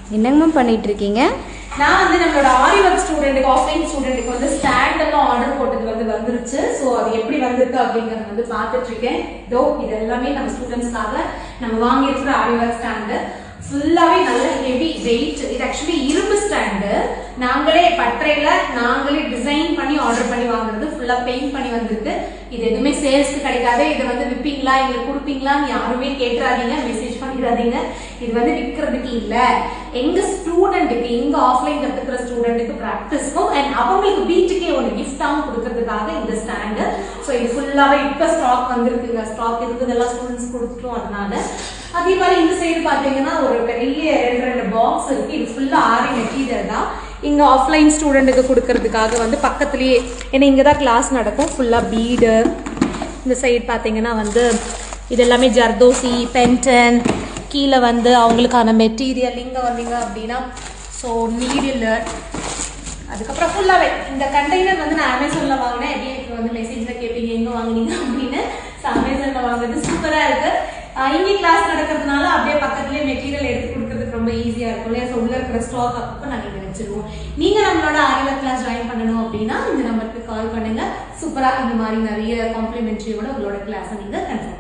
என்னங்கம்மா பண்ணிட்டு இருக்கீங்க நான் வந்து நம்மளோட ஆரி ஒர்க் ஸ்டூடெண்ட்டுக்கு ஆஃப்லைன் ஸ்டூடெண்ட்டுக்கு வந்து ஸ்டாண்ட் எல்லாம் ஆர்டர் போட்டது வந்து வந்துருச்சு ஸோ அது எப்படி வந்திருக்கு அப்படிங்கறது வந்து பார்த்துட்டு இருக்கேன் இதோ இது எல்லாமே நம்ம ஸ்டூடெண்ட்ஸ்க்காக நம்ம வாங்கியிருக்கிற ஆரி ஒர்க் ஸ்டாண்டு ஃபுல்லாவே நல்ல ஹெவி வெயிட் இது ஆக்சுவலி இரும்பு ஸ்டாண்டு நாங்களே பட்டறையில நாங்களே டிசைன் பண்ணி ஆர்டர் பண்ணி வாங்குறது ஃபுல்லா பெயிண்ட் பண்ணி வந்திருக்கு இது எதுவுமே சேல்ஸ்க்கு கிடைக்காது இது வந்து விப்பீங்களா எங்களுக்கு கொடுப்பீங்களான்னு யாருமே கேட்டுறாதீங்க மெசேஜ் பண்ணிடாதீங்க இது வந்து விற்கிறதுக்கு இல்ல எங்க ஸ்டூடெண்ட்டுக்கு எங்க ஆஃப்லைன் கத்துக்கிற ஸ்டூடெண்ட்டுக்கு ப்ராக்டிஸ்க்கும் அண்ட் அவங்களுக்கு வீட்டுக்கே ஒரு கிஃப்டாகவும் கொடுக்கறதுக்காக இந்த ஸ்டாண்டு ஸோ இது ஃபுல்லாவே இப்ப ஸ்டாக் வந்திருக்குங்க ஸ்டாக் இருக்குதெல்லாம் ஸ்டூடெண்ட்ஸ் கொடுத்துட்டோம் அதனால அதே மாதிரி இந்த சைடு பாத்தீங்கன்னா ஒரு பெரிய ரெண்டு ரெண்டு பாக்ஸ் இருக்கு இது ஃபுல்லா ஆரி மெட்டீரியல் தான் இங்க ஆஃப்லைன் ஸ்டூடெண்ட்டுக்கு கொடுக்கறதுக்காக வந்து பக்கத்துலயே ஏன்னா இங்க தான் கிளாஸ் நடக்கும் ஃபுல்லா பீடு இந்த சைடு பாத்தீங்கன்னா வந்து இது எல்லாமே ஜர்தோசி பென்டன் கீழே வந்து அவங்களுக்கான மெட்டீரியல் இங்க வந்தீங்க அப்படின்னா ஸோ நீடில் அதுக்கப்புறம் ஃபுல்லாகவே இந்த கண்டெய்னர் வந்து நான் அமேசான்ல வாங்கினேன் எப்படி எனக்கு வந்து மெசேஜ்ல கேட்பீங்க எங்க வாங்குனீங்க அப்படின்னு ஸோ அமேசான்ல வாங்குறது சூப்பரா இருக்கு ஆஹ் இங்கே கிளாஸ் நடக்கிறதுனால அப்படியே பக்கத்துலேயே மெட்டீரியல் எடுத்து கொடுக்கறதுக்கு ரொம்ப ஈஸியா இருக்கும் இல்லையா ஸோ உள்ள இருக்கிற ஸ்டாக் அப்பப்போ நாங்கள் இங்கே வச்சிருவோம் நீங்க நம்மளோட ஆரியவர் கிளாஸ் ஜாயின் பண்ணணும் அப்படின்னா இந்த நம்பருக்கு கால் பண்ணுங்க சூப்பரா இந்த மாதிரி நிறைய காம்ப்ளிமெண்ட்ரியோட உங்களோட கிளாஸை நீங்க கன்சல்ட்